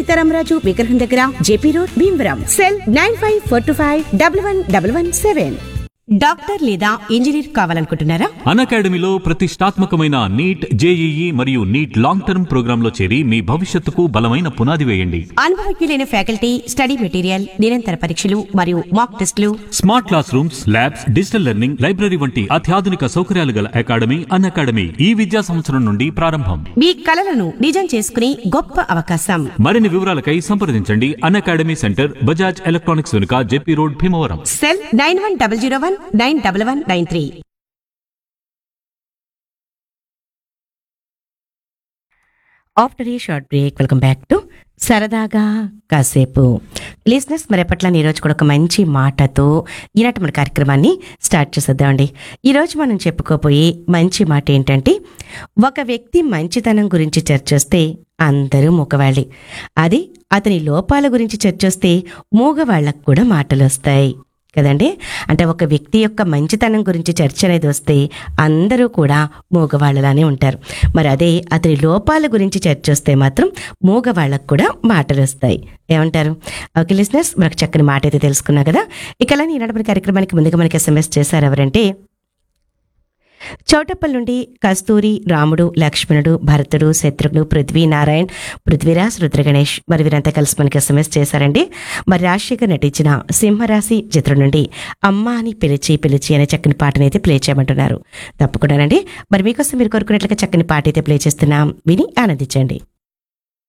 సీతారామరాజు విగ్రహం దగ్గర JP road Bhimavaram cell nine five four two five double one double one seven doctor లేదా engineer కావాలనుకుంటున్నారా అన్ అకాడమీలో ప్రతిష్టాత్మకమైన నీట్ జేఈఈ మరియు నీట్ లాంగ్ టర్మ్ ప్రోగ్రాంలో చేరి మీ భవిష్యత్తుకు బలమైన పునాది వేయండి అనుభవజ్ఞులైన ఫ్యాకల్టీ స్టడీ మెటీరియల్ నిరంతర పరీక్షలు మరియు మాక్ టెస్టులు smart classrooms labs digital learning library వంటి అత్యాధునిక సౌకర్యాలు గల అకాడమీ అన్ అకాడమీ ఈ విద్యా సంవత్సరం నుండి ప్రారంభం మీ కలలను నిజం చేసుకునే గొప్ప అవకాశం మరిన్ని వివరాలకై సంప్రదించండి Unacademy centre Bajaj electronics వెనుక JP road Bhimavaram cell nine one double zero one nine double one nine three after a short break welcome back to సరదాగా కాసేపు లిజినెస్ మరి ఎప్పట్లా ఈరోజు కూడా ఒక మంచి మాటతో ఈనాటి మన కార్యక్రమాన్ని స్టార్ట్ చేసేద్దామండి ఈరోజు మనం చెప్పుకోబోయే మంచి మాట ఏంటంటే ఒక వ్యక్తి మంచితనం గురించి చర్చిస్తే అందరూ మూగవాళ్ళే అది అతని లోపాల గురించి చర్చిస్తే మూగవాళ్ళకు కూడా మాటలు వస్తాయి కదండి అంటే ఒక వ్యక్తి యొక్క మంచితనం గురించి చర్చ అనేది వస్తే అందరూ కూడా మూగవాళ్ళలానే ఉంటారు మరి అదే అతని లోపాల గురించి చర్చ వస్తే మాత్రం మూగవాళ్ళకు కూడా మాటలు వస్తాయి ఏమంటారు ఓకే లిసినర్స్ మనకు చక్కని మాట అయితే తెలుసుకున్నా కదా ఇక అలా ఈనాడు మన కార్యక్రమానికి ముందుగా మనకి ఎస్ఎంఎస్ చేశారు ఎవరంటే చౌటప్పల్ నుండి కస్తూరి రాముడు లక్ష్మణుడు భరతుడు శత్రుఘ్నుడు పృథ్వీ నారాయణ్ పృథ్వీరాజ్ రుద్రగణేష్ మరి వీరంతా కలిసి మనకి ఎస్ఎంఎస్ చేశారండి మరి రాజశేఖర్ నటించిన సింహరాశి చిత్రం నుండి అమ్మ అని పిలిచి పిలిచి అనే చక్కని పాటని అయితే ప్లే చేయమంటున్నారు తప్పకుండానండి మరి మీకోసం మీరు కోరుకున్నట్లుగా చక్కని పాట అయితే ప్లే చేస్తున్నాం విని ఆనందించండి